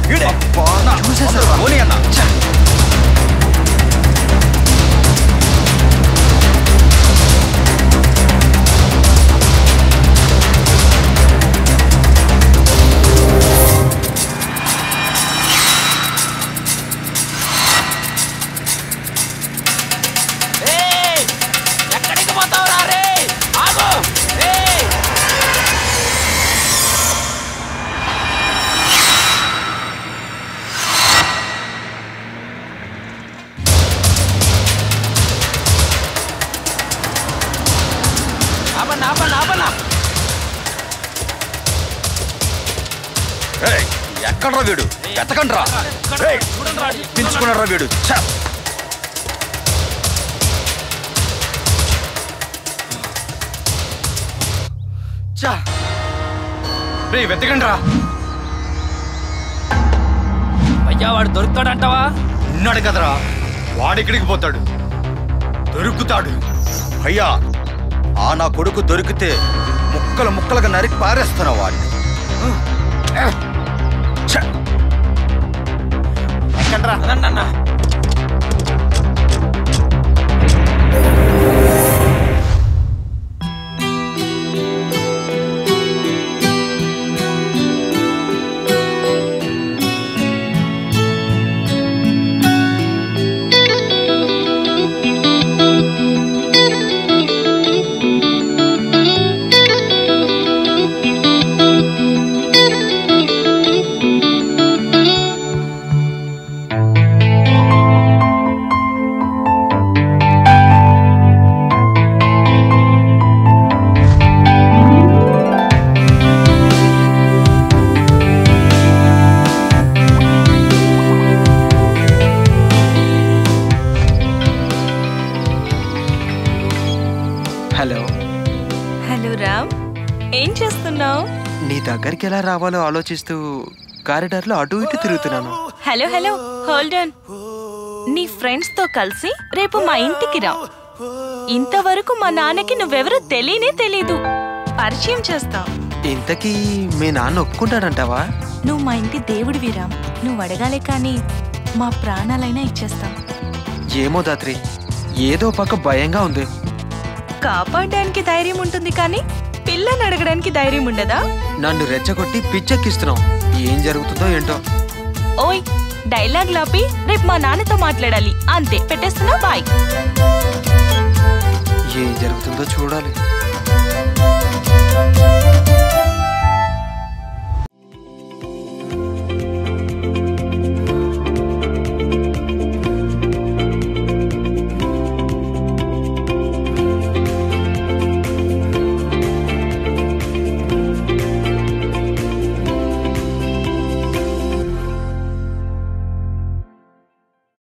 ఈడే. అన్నా, చూసేసావా? పోనీ అన్నా. ఛ. ఏయ్! ఎక్కడికి పోతావురా రే ఆగు ఏయ్! ఆపన్నా ఆపన్నా ఆపన్నా ఏయ్, ఎక్కడ్రా వీడు ఎత్తకండ్రా ఏయ్, చూడండి రా పిలుచుకున్నాడ్రా వీడు ఛ. ఛ. రేయ్ వెతకండ్రా అయ్యా వాడు దొరుకుతాడంటావా ఉన్నాడు కదరా వాడెక్కడికి పోతాడు దొరుకుతాడు అయ్యా ఆ నా కొడుకు దొరికితే ముక్కలు ముక్కలుగా నరికి పారేస్తున్నా వాడిని ఛ. ఎక్కండ్రా అదన్నా హలో హలో రామ్ ఏం చేస్తున్నావు నీ దగ్గరికి ఎలా రావాలో ఆలోచిస్తూ కారిడార్లో అటు ఇటు తిరుగుతున్నాను హలో హలో హోల్డ్ ఆన్ నీ ఫ్రెండ్స్ తో కలిసి రేపు మా ఇంటికి రా ఇంతవరకు మా నాన్నకి నువ్వెవరో తెలియనే తెలీదు పరిచయం చేస్తా ఇంతకీ మీ నాన్న ఒప్పుకుంటాడంటావా నువ్వు మా ఇంటి దేవుడివి రామ్ నువ్వు అడగాలే కానీ మా ప్రాణాలైనా ఇచ్చేస్తాం ఏమో దాత్రి ఏదో పక్క భయంగా ఉంది కాపాడడానికి ధైర్యం ఉంటుంది కానీ పిల్లని అడగడానికి ధైర్యం ఉండదా నన్ను రెచ్చగొట్టి పిచ్చెక్కిస్తున్నావు ఏం జరుగుతుందో ఏంటో ఓయ్ డైలాగ్ లాపి రేపు మా నాన్నతో మాట్లాడాలి అంతే పెట్టేస్తున్నా బాయ్ ఏం జరుగుతుందో చూడాలి